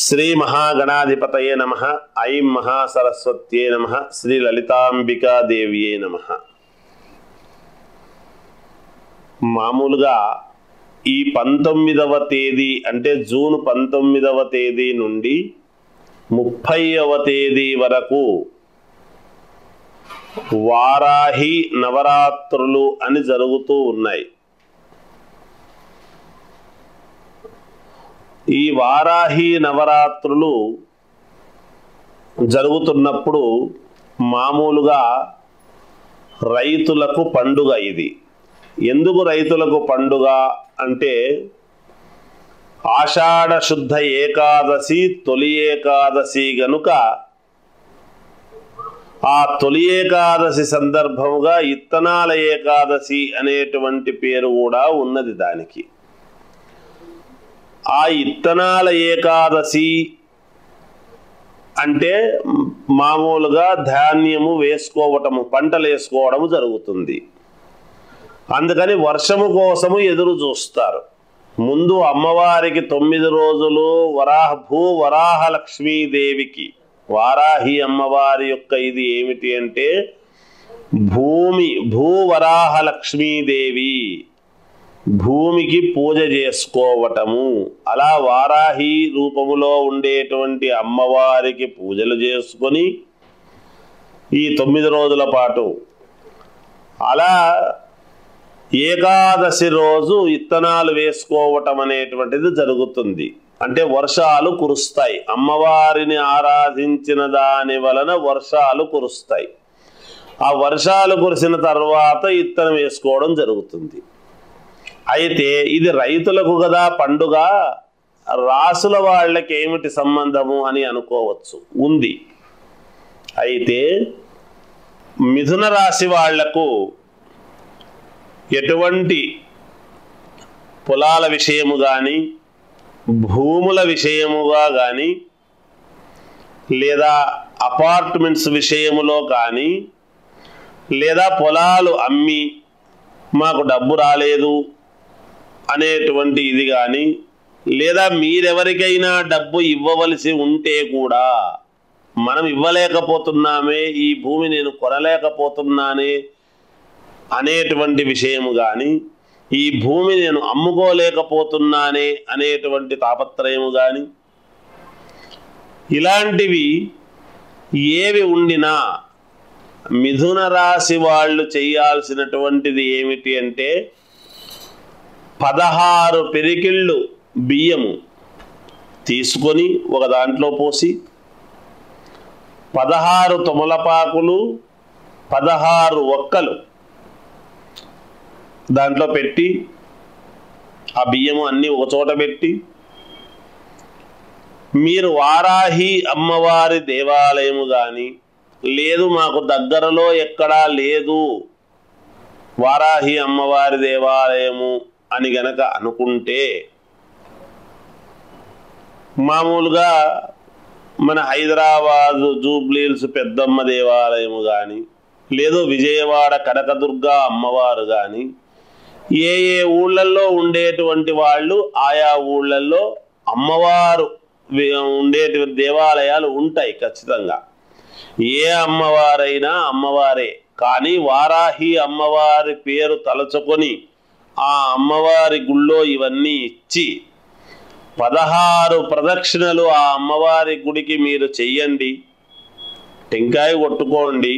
శ్రీ మహాగణాధిపతయే నమ ఐం మహాసరస్వత్యే నమ శ్రీ లలితాంబికాదేవ్యే నమ మామూలుగా ఈ పంతొమ్మిదవ తేదీ అంటే జూన్ పంతొమ్మిదవ తేదీ నుండి ముప్పైవ తేదీ వరకు వారాహి నవరాత్రులు అని జరుగుతూ ఉన్నాయి ఈ వారాహి నవరాత్రులు జరుగుతున్నప్పుడు మామూలుగా రైతులకు పండుగ ఇది ఎందుకు రైతులకు పండుగ అంటే ఆషాఢ శుద్ధ ఏకాదశి తొలి ఏకాదశి గనుక ఆ తొలి ఏకాదశి సందర్భముగా ఇత్తనాల ఏకాదశి అనేటువంటి పేరు కూడా ఉన్నది దానికి ఆ ఇత్తనాల ఏకాదశి అంటే మామూలుగా ధాన్యము వేసుకోవటము పంటలు వేసుకోవడము జరుగుతుంది అందుకని వర్షము కోసము ఎదురు చూస్తారు ముందు అమ్మవారికి తొమ్మిది రోజులు వరాహ భూ వరాహ లక్ష్మీదేవికి వారాహి అమ్మవారి యొక్క ఇది ఏమిటి అంటే భూమి భూవరాహ లక్ష్మీదేవి భూమికి పూజ చేసుకోవటము అలా వారాహి రూపములో ఉండేటువంటి అమ్మవారికి పూజలు చేసుకొని ఈ తొమ్మిది రోజుల పాటు అలా ఏకాదశి రోజు ఇత్తనాలు వేసుకోవటం అనేటువంటిది జరుగుతుంది అంటే వర్షాలు కురుస్తాయి అమ్మవారిని ఆరాధించిన దాని వలన వర్షాలు కురుస్తాయి ఆ వర్షాలు కురిసిన తర్వాత ఇత్తనం వేసుకోవడం జరుగుతుంది అయితే ఇది రైతులకు కదా పండుగ రాసుల వాళ్ళకి ఏమిటి సంబంధము అని అనుకోవచ్చు ఉంది అయితే మిథున రాశి వాళ్లకు ఎటువంటి పొలాల విషయము కానీ భూముల విషయముగా కానీ లేదా అపార్ట్మెంట్స్ విషయములో కానీ లేదా పొలాలు అమ్మి మాకు డబ్బు రాలేదు అనేటువంటి ఇది కానీ లేదా మీరెవరికైనా డబ్బు ఇవ్వవలసి ఉంటే కూడా మనం ఇవ్వలేకపోతున్నామే ఈ భూమి నేను కొనలేకపోతున్నానే అనేటువంటి విషయము కానీ ఈ భూమి నేను అమ్ముకోలేకపోతున్నానే అనేటువంటి తాపత్రయము కానీ ఇలాంటివి ఏవి ఉండినా మిథున రాశి వాళ్ళు చేయాల్సినటువంటిది ఏమిటి అంటే పదహారు పెరికిళ్ళు బియ్యము తీసుకొని ఒక దాంట్లో పోసి పదహారు తొమలపాకులు పదహారు ఒక్కలు దాంట్లో పెట్టి ఆ బియ్యము అన్నీ ఒక చోట పెట్టి మీరు వారాహి అమ్మవారి దేవాలయము కానీ లేదు మాకు దగ్గరలో ఎక్కడా లేదు వారాహి అమ్మవారి దేవాలయము అని గనక అనుకుంటే మామూలుగా మన హైదరాబాదు జూబ్లీల్స్ పెద్దమ్మ దేవాలయము కానీ లేదు విజయవాడ కనకదుర్గ అమ్మవారు కానీ ఏ ఏ ఊళ్ళల్లో ఉండేటువంటి వాళ్ళు ఆయా ఊళ్ళల్లో అమ్మవారు ఉండేటువంటి దేవాలయాలు ఉంటాయి ఖచ్చితంగా ఏ అమ్మవారైనా అమ్మవారే కానీ వారాహి అమ్మవారి పేరు తలుచుకొని ఆ అమ్మవారి గుళ్ళో ఇవన్నీ ఇచ్చి పదహారు ప్రదక్షిణలు ఆ అమ్మవారి గుడికి మీరు చెయ్యండి టెంకాయ కొట్టుకోండి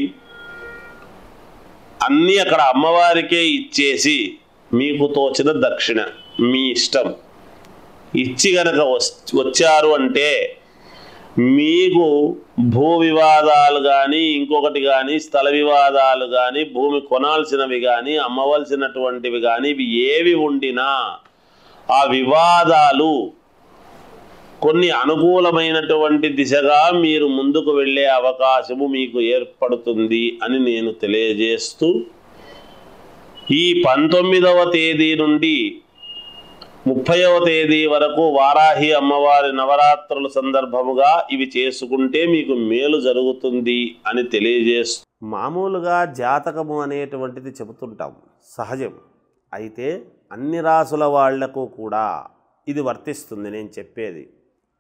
అన్నీ అక్కడ అమ్మవారికే ఇచ్చేసి మీకు తోచిన దక్షిణ మీ ఇష్టం ఇచ్చి గనక వచ్చారు అంటే మీకు భూ వివాదాలు కానీ ఇంకొకటి కానీ స్థల వివాదాలు కానీ భూమి కొనాల్సినవి కానీ అమ్మవలసినటువంటివి కానీ ఇవి ఏవి ఉండినా ఆ వివాదాలు కొన్ని అనుకూలమైనటువంటి దిశగా మీరు ముందుకు వెళ్ళే అవకాశము మీకు ఏర్పడుతుంది అని నేను తెలియజేస్తూ ఈ పంతొమ్మిదవ తేదీ నుండి ముప్పైవ తేదీ వరకు వారాహి అమ్మవారి నవరాత్రుల సందర్భముగా ఇవి చేసుకుంటే మీకు మేలు జరుగుతుంది అని తెలియజేస్తూ మామూలుగా జాతకము అనేటువంటిది చెబుతుంటాం సహజం అయితే అన్ని రాసుల వాళ్లకు కూడా ఇది వర్తిస్తుంది నేను చెప్పేది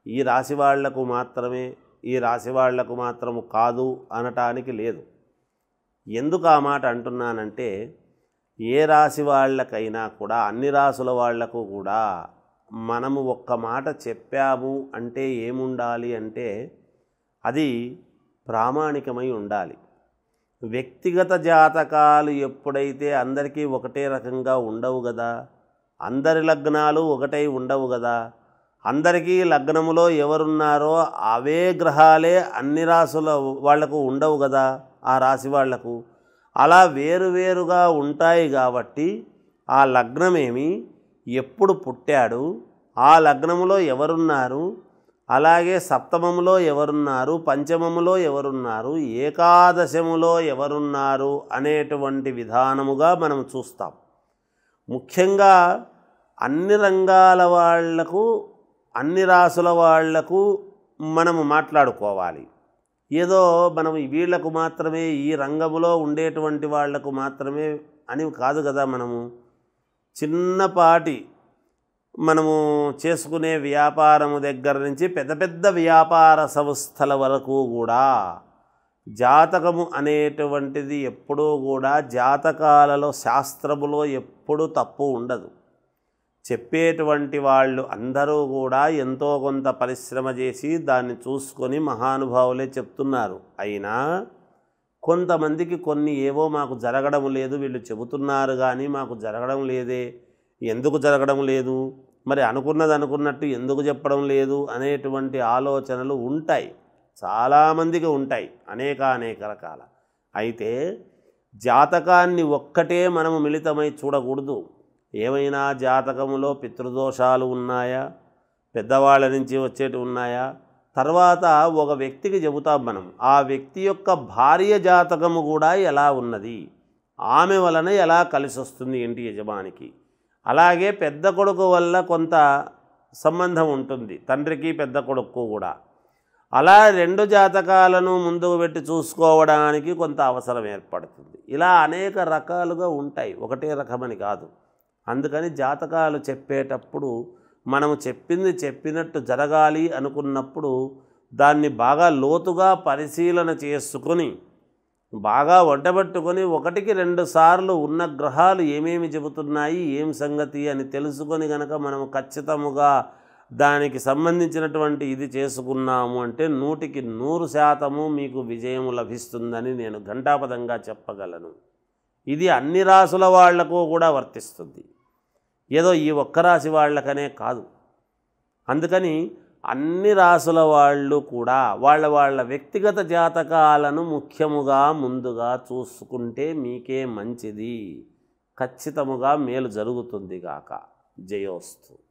ఈ రాశి వాళ్లకు మాత్రమే ఈ రాశి వాళ్లకు మాత్రము కాదు అనటానికి లేదు ఎందుకు ఆ మాట అంటున్నానంటే ఏ రాశి వాళ్ళకైనా కూడా అన్ని రాసుల వాళ్లకు కూడా మనము ఒక్క మాట చెప్పాము అంటే ఏముండాలి అంటే అది ప్రామాణికమై ఉండాలి వ్యక్తిగత జాతకాలు ఎప్పుడైతే అందరికీ ఒకటే రకంగా ఉండవు కదా అందరి లగ్నాలు ఒకటై ఉండవు కదా అందరికీ లగ్నములో ఎవరున్నారో అవే గ్రహాలే అన్ని రాసుల వాళ్లకు ఉండవు కదా ఆ రాశి వాళ్లకు అలా వేరువేరుగా ఉంటాయి కాబట్టి ఆ లగ్నమేమి ఎప్పుడు పుట్టాడు ఆ లగ్నములో ఎవరున్నారు అలాగే సప్తమములో ఎవరున్నారు పంచమములో ఎవరున్నారు ఏకాదశములో ఎవరున్నారు అనేటువంటి విధానముగా మనం చూస్తాం ముఖ్యంగా అన్ని రంగాల వాళ్లకు అన్ని రాసుల వాళ్లకు మనము మాట్లాడుకోవాలి ఏదో మనం వీళ్లకు మాత్రమే ఈ రంగములో ఉండేటువంటి వాళ్లకు మాత్రమే అని కాదు కదా మనము చిన్నపాటి మనము చేసుకునే వ్యాపారము దగ్గర నుంచి పెద్ద పెద్ద వ్యాపార సంస్థల వరకు కూడా జాతకము అనేటువంటిది ఎప్పుడూ కూడా జాతకాలలో శాస్త్రములో ఎప్పుడూ తప్పు ఉండదు చెప్పేటువంటి వాళ్ళు అందరూ కూడా ఎంతో కొంత పరిశ్రమ చేసి దాన్ని చూసుకొని మహానుభావులే చెప్తున్నారు అయినా కొంతమందికి కొన్ని ఏవో మాకు జరగడం లేదు వీళ్ళు చెబుతున్నారు కానీ మాకు జరగడం లేదే ఎందుకు జరగడం లేదు మరి అనుకున్నది అనుకున్నట్టు ఎందుకు చెప్పడం లేదు అనేటువంటి ఆలోచనలు ఉంటాయి చాలామందికి ఉంటాయి అనేక అనేక రకాల అయితే జాతకాన్ని ఒక్కటే మనము మిళితమై చూడకూడదు ఏమైనా జాతకములో పితృదోషాలు ఉన్నాయా పెద్దవాళ్ళ నుంచి వచ్చేటి ఉన్నాయా తర్వాత ఒక వ్యక్తికి చెబుతాం మనం ఆ వ్యక్తి యొక్క భార్య జాతకము కూడా ఎలా ఉన్నది ఆమె వలన ఎలా కలిసి వస్తుంది ఇంటి యజమానికి అలాగే పెద్ద కొడుకు వల్ల కొంత సంబంధం ఉంటుంది తండ్రికి పెద్ద కొడుకు కూడా అలా రెండు జాతకాలను ముందుకు పెట్టి చూసుకోవడానికి కొంత అవసరం ఏర్పడుతుంది ఇలా అనేక రకాలుగా ఉంటాయి ఒకటే రకమని కాదు అందుకని జాతకాలు చెప్పేటప్పుడు మనము చెప్పింది చెప్పినట్టు జరగాలి అనుకున్నప్పుడు దాన్ని బాగా లోతుగా పరిశీలన చేసుకొని బాగా వంటబట్టుకొని ఒకటికి రెండు సార్లు ఉన్న గ్రహాలు ఏమేమి చెబుతున్నాయి ఏం సంగతి అని తెలుసుకొని గనక మనం ఖచ్చితముగా దానికి సంబంధించినటువంటి ఇది చేసుకున్నాము అంటే నూటికి నూరు శాతము మీకు విజయం లభిస్తుందని నేను ఘంటాపదంగా చెప్పగలను ఇది అన్ని రాసుల వాళ్లకు కూడా వర్తిస్తుంది ఏదో ఈ ఒక్క రాశి వాళ్ళకనే కాదు అందుకని అన్ని రాసుల వాళ్ళు కూడా వాళ్ళ వాళ్ళ వ్యక్తిగత జాతకాలను ముఖ్యముగా ముందుగా చూసుకుంటే మీకే మంచిది ఖచ్చితముగా మేలు జరుగుతుంది గాక జయోస్తు